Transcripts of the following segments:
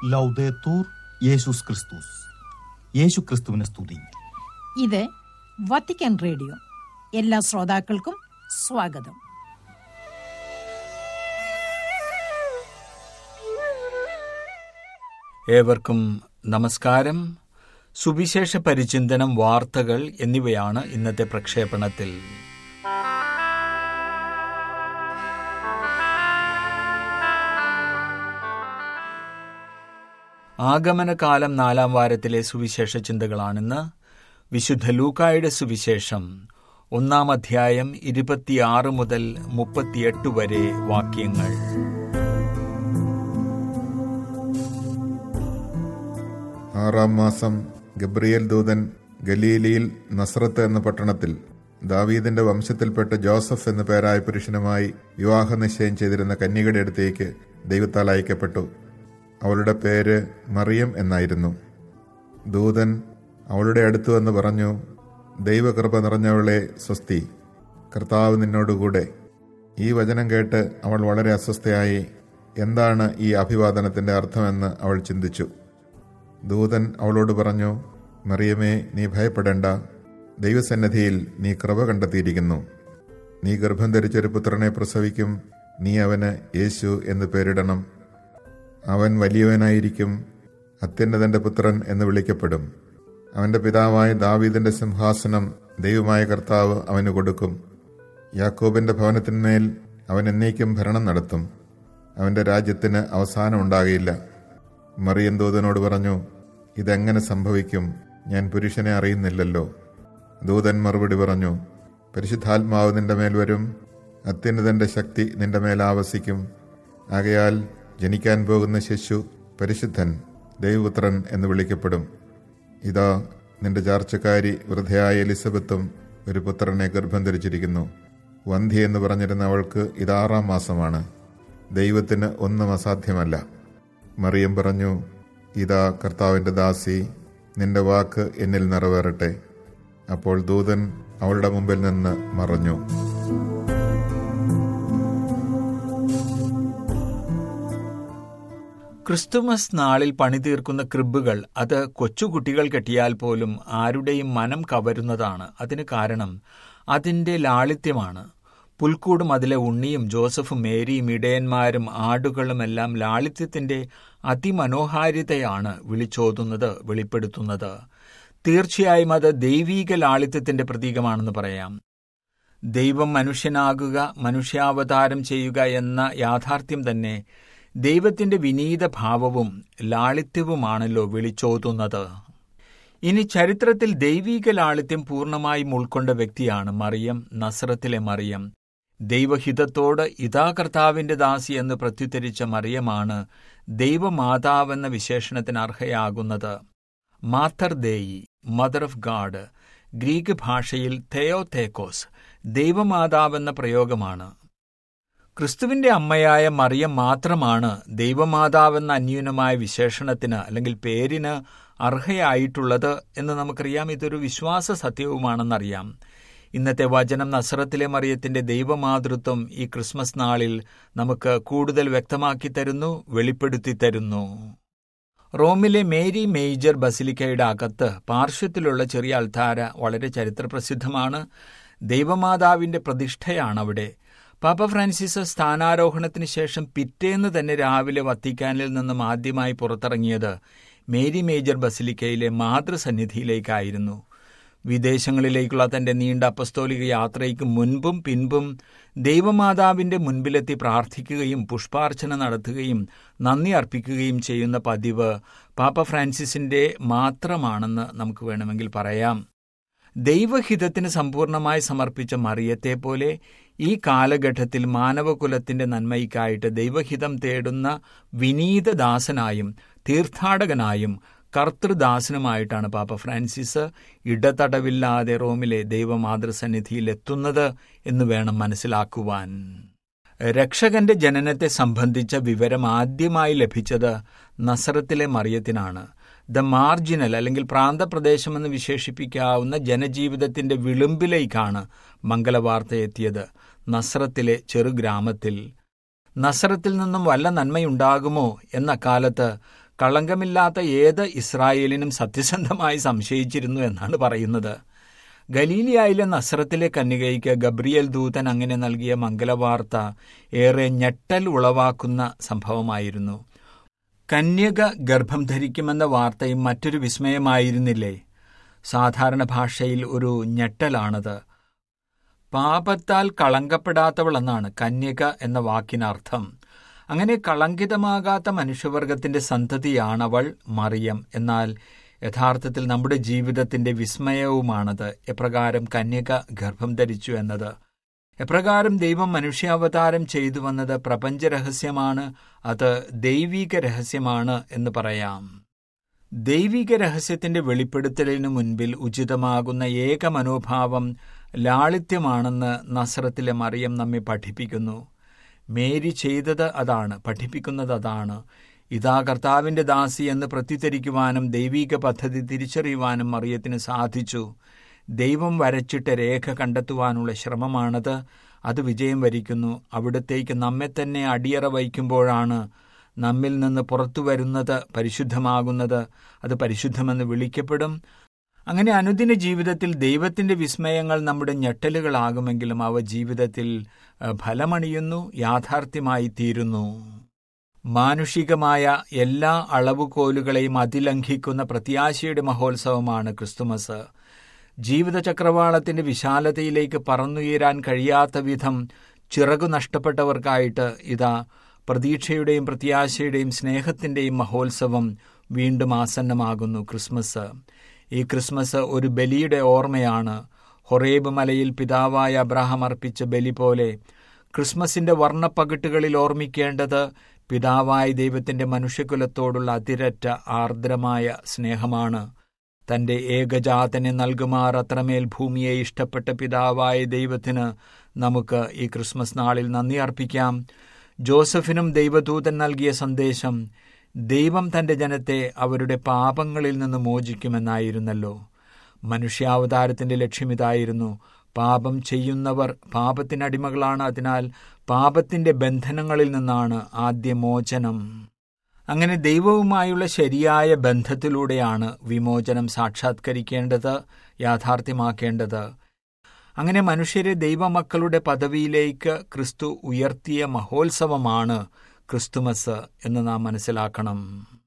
ലൗദേത്തൂർ യേശുസ് ക്രിസ്തുസ് യേശു ക്രിസ്തുവിനെ സ്തുതി ഇത് വത്തിക്കാൻ റേഡിയോ എല്ലാ ശ്രോതാക്കൾക്കും സ്വാഗതം ഏവർക്കും നമസ്കാരം സുവിശേഷ പരിചിന്തനം വാർത്തകൾ എന്നിവയാണ് ഇന്നത്തെ പ്രക്ഷേപണത്തിൽ ആഗമനകാലം നാലാം വാരത്തിലെ സുവിശേഷ ചിന്തകളാണിന്ന് വിശുദ്ധ ലൂക്കായുടെ സുവിശേഷം ഒന്നാം അധ്യായം ഇരുപത്തിയാറ് മുതൽ മുപ്പത്തിയെട്ട് വരെ വാക്യങ്ങൾ ആറാം മാസം ഗബ്രിയേൽ ദൂതൻ ഗലീലിയിൽ നസ്രത്ത് എന്ന പട്ടണത്തിൽ ദാവീദിന്റെ വംശത്തിൽപ്പെട്ട ജോസഫ് എന്ന പേരായ പുരുഷനുമായി വിവാഹ നിശ്ചയം ചെയ്തിരുന്ന കന്യകയുടെ അടുത്തേക്ക് ദൈവത്താൽ അയക്കപ്പെട്ടു അവളുടെ പേര് മറിയം എന്നായിരുന്നു ദൂതൻ അവളുടെ അടുത്തു വന്ന് പറഞ്ഞു ദൈവകൃപ നിറഞ്ഞവളെ സ്വസ്തി കർത്താവ് നിന്നോടുകൂടെ ഈ വചനം കേട്ട് അവൾ വളരെ അസ്വസ്ഥയായി എന്താണ് ഈ അഭിവാദനത്തിന്റെ അർത്ഥമെന്ന് അവൾ ചിന്തിച്ചു ദൂതൻ അവളോട് പറഞ്ഞു മറിയമേ നീ ഭയപ്പെടേണ്ട ദൈവസന്നിധിയിൽ നീ കൃപ കണ്ടെത്തിയിരിക്കുന്നു നീ ഗർഭം ധരിച്ചൊരു പുത്രനെ പ്രസവിക്കും നീ അവന് യേശു എന്ന് പേരിടണം അവൻ വലിയവനായിരിക്കും അത്യുന്നതന്റെ പുത്രൻ എന്ന് വിളിക്കപ്പെടും അവന്റെ പിതാവായ ദാവീദിന്റെ സിംഹാസനം ദൈവമായ കർത്താവ് അവന് കൊടുക്കും യാക്കോബിന്റെ ഭവനത്തിന്മേൽ അവൻ എന്നേക്കും ഭരണം നടത്തും അവന്റെ രാജ്യത്തിന് അവസാനം ഉണ്ടാകയില്ല മറിയം ദൂതനോട് പറഞ്ഞു ഇതെങ്ങനെ സംഭവിക്കും ഞാൻ പുരുഷനെ അറിയുന്നില്ലല്ലോ ദൂതൻ മറുപടി പറഞ്ഞു പരിശുദ്ധാത്മാവ് നിന്റെ മേൽ വരും അത്യുന്നതന്റെ ശക്തി നിന്റെ മേൽ ആവസിക്കും ആകയാൽ ജനിക്കാൻ പോകുന്ന ശിശു പരിശുദ്ധൻ ദൈവപുത്രൻ എന്ന് വിളിക്കപ്പെടും ഇതാ നിന്റെ ചാർച്ചക്കാരി വൃദ്ധയായ എലിസബത്തും ഒരു പുത്രനെ ഗർഭം ധരിച്ചിരിക്കുന്നു വന്ധ്യ എന്ന് പറഞ്ഞിരുന്ന അവൾക്ക് ഇതാറാം മാസമാണ് ദൈവത്തിന് ഒന്നും അസാധ്യമല്ല മറിയം പറഞ്ഞു ഇതാ കർത്താവിന്റെ ദാസി നിന്റെ വാക്ക് എന്നിൽ നിറവേറട്ടെ അപ്പോൾ ദൂതൻ അവളുടെ മുമ്പിൽ നിന്ന് മറഞ്ഞു ക്രിസ്തുമസ് നാളിൽ പണിതീർക്കുന്ന ക്രിബുകൾ അത് കൊച്ചുകുട്ടികൾ കെട്ടിയാൽ പോലും ആരുടെയും മനം കവരുന്നതാണ് അതിന് കാരണം അതിന്റെ ലാളിത്യമാണ് പുൽക്കൂടും അതിലെ ഉണ്ണിയും ജോസഫും മേരിയും ഇടയന്മാരും ആടുകളുമെല്ലാം ലാളിത്യത്തിന്റെ അതിമനോഹാരിതയാണ് വിളിച്ചോതുന്നത് വെളിപ്പെടുത്തുന്നത് തീർച്ചയായും അത് ദൈവീക ലാളിത്യത്തിന്റെ പ്രതീകമാണെന്ന് പറയാം ദൈവം മനുഷ്യനാകുക മനുഷ്യാവതാരം ചെയ്യുക എന്ന യാഥാർത്ഥ്യം തന്നെ ദൈവത്തിന്റെ വിനീത ഭാവവും ലാളിത്യവുമാണല്ലോ വിളിച്ചോതുന്നത് ഇനി ചരിത്രത്തിൽ ദൈവീക ലാളിത്യം പൂർണ്ണമായും ഉൾക്കൊണ്ട വ്യക്തിയാണ് മറിയം നസ്രത്തിലെ മറിയം ദൈവഹിതത്തോട് ഇതാ കർത്താവിന്റെ ദാസി എന്ന് പ്രത്യുത്തരിച്ച മറിയമാണ് ദൈവമാതാവെന്ന വിശേഷണത്തിന് അർഹയാകുന്നത് മാത്തർ ദേയി മദർ ഓഫ് ഗാഡ് ഗ്രീക്ക് ഭാഷയിൽ തെയോ തേക്കോസ് ദൈവമാതാവെന്ന പ്രയോഗമാണ് ക്രിസ്തുവിന്റെ അമ്മയായ മറിയം മാത്രമാണ് ദൈവമാതാവെന്ന അന്യൂനമായ വിശേഷണത്തിന് അല്ലെങ്കിൽ പേരിന് അർഹയായിട്ടുള്ളത് എന്ന് നമുക്കറിയാം ഇതൊരു വിശ്വാസ സത്യവുമാണെന്നറിയാം ഇന്നത്തെ വചനം നസ്രത്തിലെ മറിയത്തിന്റെ ദൈവമാതൃത്വം ഈ ക്രിസ്മസ് നാളിൽ നമുക്ക് കൂടുതൽ വ്യക്തമാക്കി തരുന്നു വെളിപ്പെടുത്തി തരുന്നു റോമിലെ മേരി മേജർ ബസിലിക്കയുടെ അകത്ത് പാർശ്വത്തിലുള്ള ചെറിയ അൽത്താര വളരെ ചരിത്രപ്രസിദ്ധമാണ് ദൈവമാതാവിന്റെ പ്രതിഷ്ഠയാണ് അവിടെ പാപ്പ ഫ്രാൻസിസ് സ്ഥാനാരോഹണത്തിന് ശേഷം പിറ്റേന്ന് തന്നെ രാവിലെ വത്തിക്കാനിൽ നിന്നും ആദ്യമായി പുറത്തിറങ്ങിയത് മേരി മേജർ ബസിലിക്കയിലെ മാതൃസന്നിധിയിലേക്കായിരുന്നു വിദേശങ്ങളിലേക്കുള്ള തന്റെ നീണ്ട അപ്പസ്തോലിക യാത്രയ്ക്ക് മുൻപും പിൻപും ദൈവമാതാവിന്റെ മുൻപിലെത്തി പ്രാർത്ഥിക്കുകയും പുഷ്പാർച്ചന നടത്തുകയും നന്ദി അർപ്പിക്കുകയും ചെയ്യുന്ന പതിവ് പാപ്പ ഫ്രാൻസിസിന്റെ മാത്രമാണെന്ന് നമുക്ക് വേണമെങ്കിൽ പറയാം ദൈവഹിതത്തിന് സമ്പൂർണമായി സമർപ്പിച്ച മറിയത്തെ പോലെ ഈ കാലഘട്ടത്തിൽ മാനവകുലത്തിന്റെ നന്മയ്ക്കായിട്ട് ദൈവഹിതം തേടുന്ന വിനീതദാസനായും തീർത്ഥാടകനായും കർത്തൃദാസനുമായിട്ടാണ് പാപ്പ ഫ്രാൻസിസ് ഇടതടവില്ലാതെ റോമിലെ ദൈവമാതൃസന്നിധിയിൽ എത്തുന്നത് എന്ന് വേണം മനസ്സിലാക്കുവാൻ രക്ഷകന്റെ ജനനത്തെ സംബന്ധിച്ച വിവരം ആദ്യമായി ലഭിച്ചത് നസറത്തിലെ മറിയത്തിനാണ് ദ മാർജിനൽ അല്ലെങ്കിൽ പ്രാന്തപ്രദേശമെന്ന് വിശേഷിപ്പിക്കാവുന്ന ജനജീവിതത്തിന്റെ വിളിമ്പിലേക്കാണ് മംഗളവാർത്ത എത്തിയത് നസ്രത്തിലെ ചെറുഗ്രാമത്തിൽ നസ്രത്തിൽ നിന്നും വല്ല നന്മയുണ്ടാകുമോ എന്ന കാലത്ത് കളങ്കമില്ലാത്ത ഏത് ഇസ്രായേലിനും സത്യസന്ധമായി സംശയിച്ചിരുന്നു എന്നാണ് പറയുന്നത് ഗലീലിയായിലെ നസ്രത്തിലെ കന്യകയ്ക്ക് ഗബ്രിയേൽ ദൂതൻ അങ്ങനെ നൽകിയ മംഗലവാർത്ത ഏറെ ഞെട്ടൽ ഉളവാക്കുന്ന സംഭവമായിരുന്നു കന്യക ഗർഭം ധരിക്കുമെന്ന വാർത്തയും മറ്റൊരു വിസ്മയമായിരുന്നില്ലേ സാധാരണ ഭാഷയിൽ ഒരു ഞെട്ടലാണത് പാപത്താൽ കളങ്കപ്പെടാത്തവളെന്നാണ് കന്യക എന്ന വാക്കിനർത്ഥം അങ്ങനെ കളങ്കിതമാകാത്ത മനുഷ്യവർഗത്തിന്റെ സന്തതിയാണവൾ മറിയം എന്നാൽ യഥാർത്ഥത്തിൽ നമ്മുടെ ജീവിതത്തിന്റെ വിസ്മയവുമാണത് എപ്രകാരം കന്യക ഗർഭം ധരിച്ചു എന്നത് എപ്രകാരം ദൈവം മനുഷ്യാവതാരം ചെയ്തു വന്നത് പ്രപഞ്ചരഹസ്യമാണ് അത് ദൈവിക രഹസ്യമാണ് എന്ന് പറയാം ദൈവിക രഹസ്യത്തിന്റെ വെളിപ്പെടുത്തലിനു മുൻപിൽ ഉചിതമാകുന്ന ഏക മനോഭാവം ലാളിത്യമാണെന്ന് നസ്രത്തിലെ മറിയം നമ്മെ പഠിപ്പിക്കുന്നു മേരി ചെയ്തത് അതാണ് പഠിപ്പിക്കുന്നത് അതാണ് ഇതാ കർത്താവിന്റെ ദാസി എന്ന് പ്രത്യുത്തരിക്കുവാനും ദൈവിക പദ്ധതി തിരിച്ചറിയുവാനും മറിയത്തിന് സാധിച്ചു ദൈവം വരച്ചിട്ട രേഖ കണ്ടെത്തുവാനുള്ള ശ്രമമാണത് അത് വിജയം വരിക്കുന്നു അവിടത്തേക്ക് നമ്മെ തന്നെ അടിയറ വയ്ക്കുമ്പോഴാണ് നമ്മിൽ നിന്ന് പുറത്തു വരുന്നത് പരിശുദ്ധമാകുന്നത് അത് പരിശുദ്ധമെന്ന് വിളിക്കപ്പെടും അങ്ങനെ അനുദിന ജീവിതത്തിൽ ദൈവത്തിന്റെ വിസ്മയങ്ങൾ നമ്മുടെ ഞെട്ടലുകളാകുമെങ്കിലും അവ ജീവിതത്തിൽ ഫലമണിയുന്നു യാഥാർത്ഥ്യമായി തീരുന്നു മാനുഷികമായ എല്ലാ അളവുകോലുകളെയും അതിലംഘിക്കുന്ന പ്രത്യാശയുടെ മഹോത്സവമാണ് ക്രിസ്തുമസ് ജീവിത ചക്രവാളത്തിന്റെ വിശാലതയിലേക്ക് പറന്നുയരാൻ കഴിയാത്ത വിധം ചിറകു നഷ്ടപ്പെട്ടവർക്കായിട്ട് ഇതാ പ്രതീക്ഷയുടെയും പ്രത്യാശയുടെയും സ്നേഹത്തിന്റെയും മഹോത്സവം വീണ്ടും ആസന്നമാകുന്നു ക്രിസ്മസ് ഈ ക്രിസ്മസ് ഒരു ബലിയുടെ ഓർമ്മയാണ് ഹൊറേബ് മലയിൽ പിതാവായ അബ്രാഹം അർപ്പിച്ച ബലി പോലെ ക്രിസ്മസിന്റെ വർണ്ണപ്പകിട്ടുകളിൽ ഓർമ്മിക്കേണ്ടത് പിതാവായ ദൈവത്തിന്റെ മനുഷ്യകുലത്തോടുള്ള അതിരറ്റ ആർദ്രമായ സ്നേഹമാണ് തന്റെ ഏകജാതനെ നൽകുമാർ അത്രമേൽ ഭൂമിയെ ഇഷ്ടപ്പെട്ട പിതാവായ ദൈവത്തിന് നമുക്ക് ഈ ക്രിസ്മസ് നാളിൽ നന്ദി അർപ്പിക്കാം ജോസഫിനും ദൈവദൂതൻ നൽകിയ സന്ദേശം ദൈവം തന്റെ ജനത്തെ അവരുടെ പാപങ്ങളിൽ നിന്ന് മോചിക്കുമെന്നായിരുന്നല്ലോ മനുഷ്യാവതാരത്തിന്റെ ലക്ഷ്യമിതായിരുന്നു പാപം ചെയ്യുന്നവർ പാപത്തിനടിമകളാണ് അതിനാൽ പാപത്തിന്റെ ബന്ധനങ്ങളിൽ നിന്നാണ് ആദ്യ മോചനം അങ്ങനെ ദൈവവുമായുള്ള ശരിയായ ബന്ധത്തിലൂടെയാണ് വിമോചനം സാക്ഷാത്കരിക്കേണ്ടത് യാഥാർത്ഥ്യമാക്കേണ്ടത് അങ്ങനെ മനുഷ്യരെ ദൈവമക്കളുടെ പദവിയിലേക്ക് ക്രിസ്തു ഉയർത്തിയ മഹോത്സവമാണ് ക്രിസ്തുമസ് എന്ന് നാം മനസ്സിലാക്കണം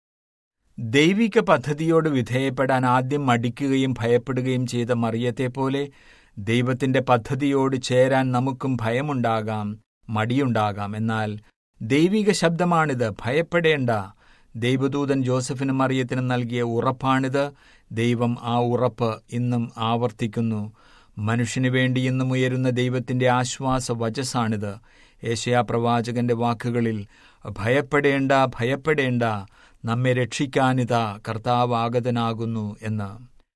ദൈവിക പദ്ധതിയോട് വിധേയപ്പെടാൻ ആദ്യം മടിക്കുകയും ഭയപ്പെടുകയും ചെയ്ത മറിയത്തെ പോലെ ദൈവത്തിന്റെ പദ്ധതിയോട് ചേരാൻ നമുക്കും ഭയമുണ്ടാകാം മടിയുണ്ടാകാം എന്നാൽ ദൈവിക ശബ്ദമാണിത് ഭയപ്പെടേണ്ട ദൈവദൂതൻ ജോസഫിനും മറിയത്തിനും നൽകിയ ഉറപ്പാണിത് ദൈവം ആ ഉറപ്പ് ഇന്നും ആവർത്തിക്കുന്നു മനുഷ്യനു വേണ്ടി ഇന്നും ഉയരുന്ന ദൈവത്തിന്റെ ആശ്വാസ വചസ്സാണിത് ഏഷ്യാ പ്രവാചകന്റെ വാക്കുകളിൽ ഭയപ്പെടേണ്ട ഭയപ്പെടേണ്ട നമ്മെ രക്ഷിക്കാനിതാ കർത്താവ് ആഗതനാകുന്നു എന്ന്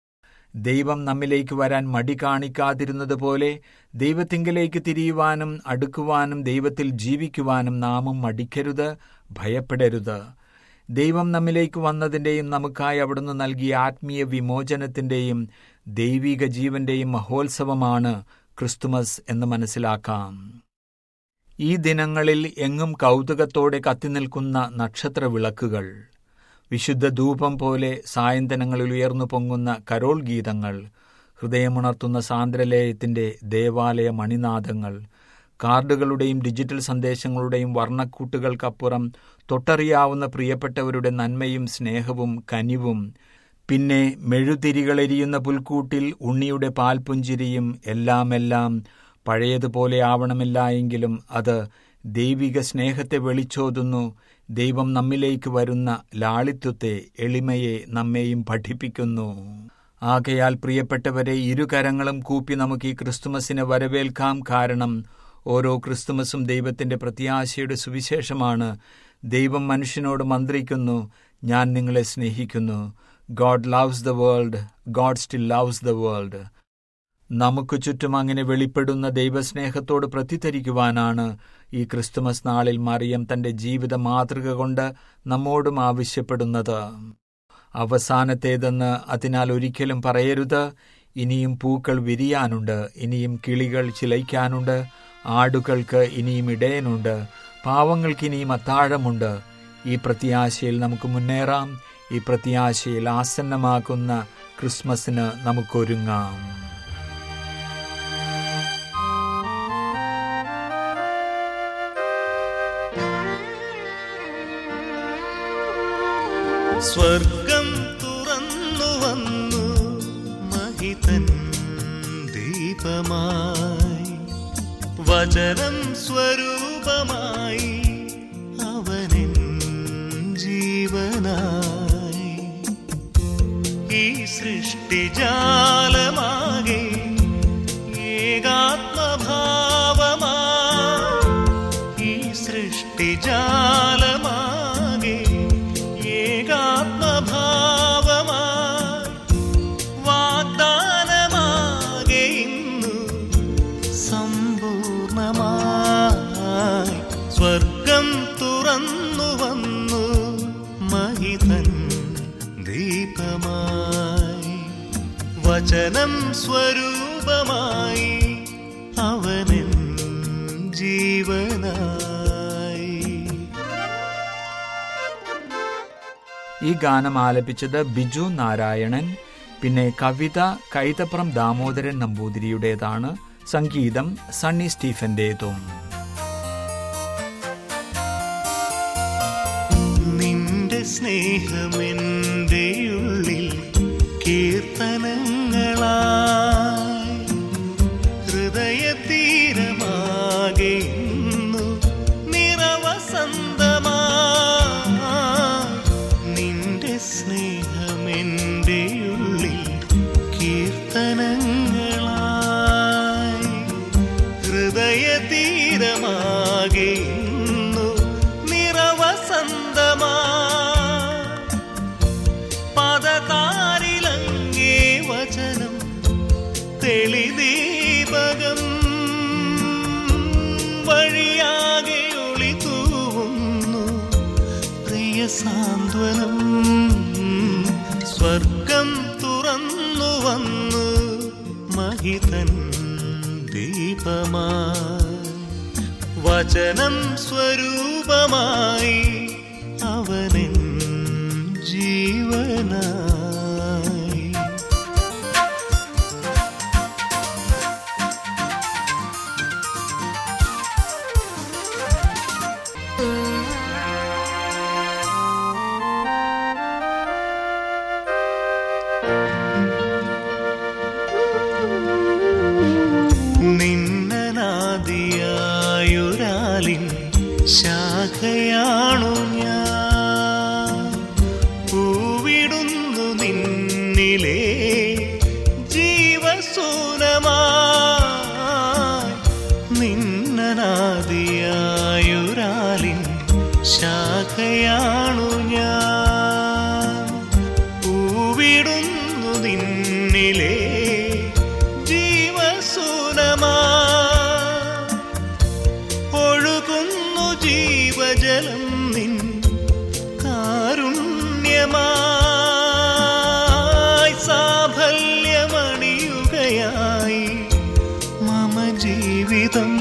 ദൈവം നമ്മിലേക്ക് വരാൻ മടി കാണിക്കാതിരുന്നതുപോലെ ദൈവത്തിങ്കലേക്ക് തിരിയുവാനും അടുക്കുവാനും ദൈവത്തിൽ ജീവിക്കുവാനും നാമും മടിക്കരുത് ഭയപ്പെടരുത് ദൈവം നമ്മിലേക്ക് വന്നതിൻ്റെയും നമുക്കായി അവിടുന്ന് നൽകിയ ആത്മീയ വിമോചനത്തിൻ്റെയും ദൈവിക ജീവന്റെയും മഹോത്സവമാണ് ക്രിസ്തുമസ് എന്ന് മനസ്സിലാക്കാം ഈ ദിനങ്ങളിൽ എങ്ങും കൗതുകത്തോടെ കത്തിനിൽക്കുന്ന നക്ഷത്ര വിളക്കുകൾ വിശുദ്ധ ധൂപം പോലെ സായന്തനങ്ങളിൽ ഉയർന്നു പൊങ്ങുന്ന കരോൾ ഗീതങ്ങൾ ഹൃദയമുണർത്തുന്ന സാന്ദ്രലയത്തിന്റെ ദേവാലയ മണിനാദങ്ങൾ കാർഡുകളുടെയും ഡിജിറ്റൽ സന്ദേശങ്ങളുടെയും വർണ്ണക്കൂട്ടുകൾക്കപ്പുറം തൊട്ടറിയാവുന്ന പ്രിയപ്പെട്ടവരുടെ നന്മയും സ്നേഹവും കനിവും പിന്നെ മെഴുതിരികളെരിയുന്ന പുൽക്കൂട്ടിൽ ഉണ്ണിയുടെ പാൽപുഞ്ചിരിയും എല്ലാമെല്ലാം പഴയതുപോലെ ആവണമില്ല എങ്കിലും അത് ദൈവിക സ്നേഹത്തെ വെളിച്ചോതുന്നു ദൈവം നമ്മിലേക്ക് വരുന്ന ലാളിത്വത്തെ എളിമയെ നമ്മെയും പഠിപ്പിക്കുന്നു ആകയാൽ പ്രിയപ്പെട്ടവരെ ഇരുകരങ്ങളും കൂപ്പി നമുക്ക് ഈ ക്രിസ്തുമസിനെ വരവേൽക്കാം കാരണം ഓരോ ക്രിസ്തുമസും ദൈവത്തിന്റെ പ്രത്യാശയുടെ സുവിശേഷമാണ് ദൈവം മനുഷ്യനോട് മന്ത്രിക്കുന്നു ഞാൻ നിങ്ങളെ സ്നേഹിക്കുന്നു God loves the world God still loves the world നമുക്ക് ചുറ്റും അങ്ങനെ വെളിപ്പെടുന്ന ദൈവസ്നേഹത്തോട് പ്രത്യുത്തരിക്കുവാനാണ് ഈ ക്രിസ്തുമസ് നാളിൽ മറിയം തന്റെ ജീവിത മാതൃക കൊണ്ട് നമ്മോടും ആവശ്യപ്പെടുന്നത് അവസാനത്തേതെന്ന് അതിനാൽ ഒരിക്കലും പറയരുത് ഇനിയും പൂക്കൾ വിരിയാനുണ്ട് ഇനിയും കിളികൾ ചിലയ്ക്കാനുണ്ട് ആടുകൾക്ക് ഇനിയും ഇടയനുണ്ട് പാവങ്ങൾക്ക് ഇനിയും അത്താഴമുണ്ട് ഈ പ്രത്യാശയിൽ നമുക്ക് മുന്നേറാം ഈ പ്രത്യാശയിൽ ആസന്നമാക്കുന്ന ക്രിസ്മസിന് നമുക്കൊരുങ്ങാം സ്വർഗം തുറന്നു വന്നു മഹിതൻ ദീപമായി വചനം സ്വരൂപമായി അവനിൻ ജീവനായി ഈ സൃഷ്ടിജാലമാകെ ഏകാത്മഭാവമായി ഈ സൃഷ്ടിജാലമാകെ ഏകാത്മഭാവമായി വാഗ്ദാനമാകെ ഇന്നു സമ്പൂർണമായി സ്വർഗം തുറന്നു വന്നു മഹിതൻ ദീപമായി വചനം സ്വരൂപമായി അവനിൻ ജീവനായി ഈ ഗാനം ആലപിച്ചത് ബിജു നാരായണൻ പിന്നെ കവിത കൈതപ്രം ദാമോദരൻ നമ്പൂതിരിയുടേതാണ് സംഗീതം സണ്ണി സ്റ്റീഫന്റേതും നിന്റെ സ്നേഹമെന്റെ ഉള്ളിൽ കീർത്തനങ്ങളായി ഹൃദയതീരമാകെ ഇന്നു നിറവസന്തമായി നിന്റെ സ്നേഹമെന്റെ ഉള്ളിൽ കീർത്തനങ്ങളായി ഹൃദയതീരമാകെ ഇന്നു നിറവസന്തമാ പദതാരിലങ്ങേ വചനം തെളിദീപകം വഴിയാകെ ഒളി തൂവുന്നു പ്രിയ സാന്ത്വനം സ്വർഗം തുറന്നു വന്നു മഹിതൻ ദീപമായി വചനം സ്വരൂപമായി അവനിൻ ജീവനായി നിന്നനാദിയായൊരാലിൻ ശാഖയാണു ഞാൻ പൂവിടുന്നു നിന്നിലെ ജീവസൂനമായി നിന്നനാദിയായൊരാലിൻ ശാഖയാണു ഞാൻ പൂവിടുന്നു നിന്നിലെ ജീവസൂനമാ ഒഴുകുന്നു ജീവജലം നിൻ കാരുണ്യമായി സാഫല്യമണിയുകയായി മമ ജീവിതം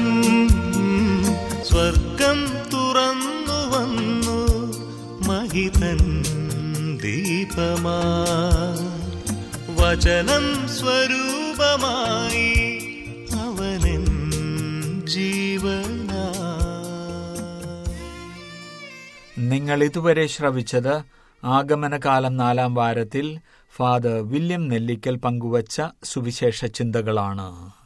സ്വർഗം തുറന്നു വന്നു മഹിതൻ ദീപമാ വചനം സ്വരൂപമായി അവനൻ ജീവനാ നിങ്ങൾ ഇതുവരെ ശ്രവിച്ചത് ആഗമനകാലം നാലാം വാരത്തിൽ ഫാദർ വില്യം നെല്ലിക്കൽ പങ്കുവച്ച സുവിശേഷ ചിന്തകളാണ്